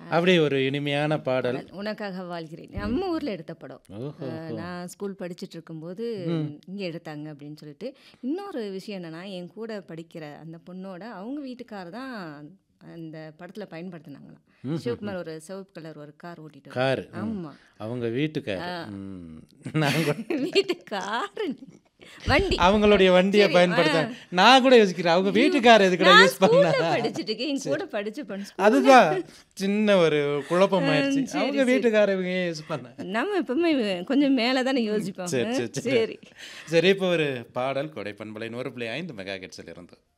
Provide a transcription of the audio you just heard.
அப்படி ஒரு இனிமையான பாடல் உனக்காக வாழ்கிறேன் நம்ம ஊர்ல எடுத்த படம் ஓஹோ அஹ், நான் ஸ்கூல் படிச்சுட்டு இருக்கும்போது இங்க எடுத்தாங்க அப்படின்னு சொல்லிட்டு இன்னொரு விஷயம் என்னன்னா என் கூட படிக்கிற அந்த பொண்ணோட அவங்க வீட்டுக்காரர் தான் அந்த படத்துல பயன்படுத்தினாங்களாம் சிவகுமார் ஒரு சிவப்பு கலர் ஒரு கார் ஓட்டிட்டு வருவாரு. காரு ம். ஆமா அவங்க வீட்டுக்காரு ம். நான் கூட வீட்டு காரு வண்டி அவங்களுடைய வண்டியை பயன்படுத்த நான் கூட யோசிக்கிறேன் அவங்க வீட்டுக்காரர் எதுக்குடா நான் யூஸ் பண்ணா ஸ்கூல்ல படிச்சுட்டு இருக்கேன் என் கூட படிச்ச பொண்ணு அதுதான் சின்ன ஒரு குழப்பம் ஆயிடுச்சு சரி, அவங்க சரி. வீட்டுக்காரர் இவங்க யூஸ் பண்ண நம்ம எப்பவுமே கொஞ்சம் மேலே தானே யோசிப்போம் சரி சரி சரி சரி இப்போ ஒரு பாடல் கொடை பண்பலை நூறு புள்ளி ஐந்து மெகா கெட்ஸில் இருந்து